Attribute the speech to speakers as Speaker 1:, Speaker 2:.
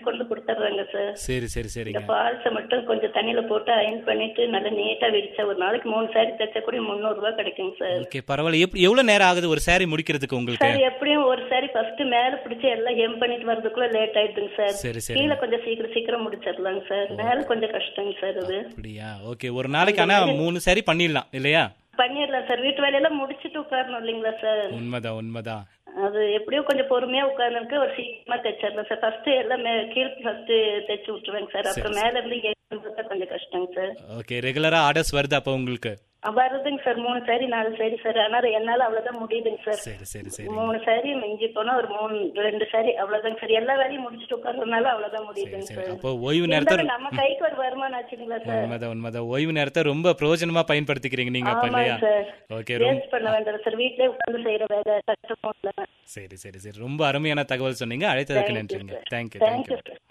Speaker 1: கொண்டு கொடுத்துட்றாங்க சார்
Speaker 2: சரி சரி
Speaker 1: இந்த
Speaker 2: சரிங்க
Speaker 1: ஃபால்ஸை மட்டும் கொஞ்சம் தண்ணியில போட்டு அயன் பண்ணிட்டு நல்லா நீட்டா விரிச்சா ஒரு நாளைக்கு மூணு சாரி தைச்சா கூட முந்நூறு ரூபாய் கிடைக்குங்க சார்
Speaker 2: ஓகே பரவாயில்ல எப்படி எவ்வளவு நேரம் ஆகுது ஒரு saree முடிக்கிறதுக்கு உங்களுக்கு
Speaker 1: சார் எப்படியும் ஒரு சாரி ஃபர்ஸ்ட் மேல பிடிச்சி எல்லாம் ஹெம் பண்ணிட்டு வர்றதுக்குள்ள லேட் ஆயிடுதுங்க சார்
Speaker 2: சரி சரி
Speaker 1: கீழே கொஞ்சம் சீக்கிரம் சீக்கிரம் முடிச்சிடலாங்க சார் மேல கொஞ்சம் கஷ்டங்க சார் அது
Speaker 2: அப்படியா ஓகே ஒரு நாளைக்கு ஆனா மூணு saree பண்ணிடலாம் இல்லையா
Speaker 1: பண்ணிடலாம் சார் வீட்டு வேலையெல்லாம் முடிச்சிட்டு உட்காரணும் இல்லைங்களா சார்
Speaker 2: உண்மைதான் உண்மைதான்
Speaker 1: அது எப்படியோ கொஞ்சம் பொறுமையா உட்கார்ந்துருக்கு ஒரு சீக்கிரமா தைச்சிடலாம் சார் ஃபர்ஸ்ட் எல்லாம் மே- கீழ் ஃபர்ஸ்ட் தைச்சு விட்டுருவேங்க சார் அப்புறம் மேல இருந்து ஏறுறது கொஞ்சம் கஷ்டங்க சார்
Speaker 2: ஓகே ரெகுலரா ஆர்டர்ஸ் வருது அப்போ உங்களுக்கு
Speaker 1: அஹ் வருதுங்க சார் மூணு சாரி நாலு சாரி சார் ஆனா என்னால அவ்வளவுதான் முடியுதுங்க சார்
Speaker 2: சரி சரி சரி
Speaker 1: மூணு சாரி மிஞ்சி போனா ஒரு மூணு ரெண்டு சாரி அவ்வளவுதாங்க சார் எல்லா வேலையும் முடிச்சுட்டு உட்கார்றதுனால அவ்வளவுதான் முடியுதுங்க
Speaker 2: சரி
Speaker 1: சார்
Speaker 2: அப்போ ஓய்வு நேரத்தை
Speaker 1: இருந்தாலும் நம்ம கைக்கு ஒரு வருமானம் ஆச்சுங்களா சார்
Speaker 2: உண்மைதான் உண்மைதான் ஓய்வு நேரத்தை ரொம்ப பிரயோஜனமா பயன்படுத்திக்கிறீங்க நீங்க அப்ப இல்லையா
Speaker 1: ஆமாங்க சார்
Speaker 2: ஓகே ரொம்ப
Speaker 1: வேஸ்ட் பண்ண வேண்டாம் சார் வீட்லயே உட்கார்ந்து செய்யற வேலை கஷ்டமும் இல்ல
Speaker 2: சரி சரி சரி ரொம்ப அருமையான தகவல் சொன்னீங்க அழைத்ததுக்கு நன்றிங்க தேங்க்யூ
Speaker 1: தேங்க்யூ
Speaker 2: தேங்க்யூ
Speaker 1: சார்